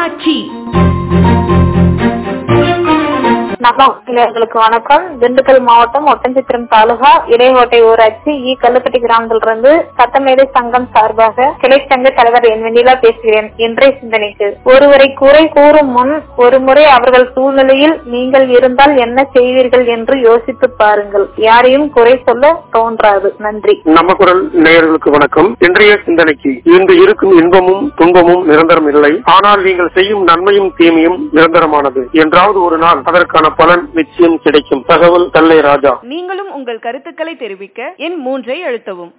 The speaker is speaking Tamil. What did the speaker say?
ஊராட்சி நம்ம இளைஞர்களுக்கு வணக்கம் திண்டுக்கல் மாவட்டம் ஒட்டன்சித்திரம் தாலுகா இடையோட்டை ஊராட்சி இ கல்லுப்பட்டி கிராமத்திலிருந்து சட்டமேதை சங்கம் சார்பாக கிளை சங்க தலைவர் என் வெண்ணிலா பேசுகிறேன் இன்றைய சிந்தனைக்கு ஒருவரை குறை கூறும் முன் ஒருமுறை அவர்கள் சூழ்நிலையில் நீங்கள் இருந்தால் என்ன செய்வீர்கள் என்று யோசித்து பாருங்கள் யாரையும் குறை சொல்ல தோன்றாது நன்றி நம்ம குரல் நேயர்களுக்கு வணக்கம் இன்றைய சிந்தனைக்கு இன்று இருக்கும் இன்பமும் துன்பமும் நிரந்தரம் இல்லை ஆனால் நீங்கள் செய்யும் நன்மையும் தீமையும் நிரந்தரமானது என்றாவது ஒரு நாள் அதற்கான பலன் நிச்சயம் கிடைக்கும் தகவல் தல்லை ராஜா நீங்களும் உங்கள் கருத்துக்களை தெரிவிக்க எண் மூன்றை அழுத்தவும்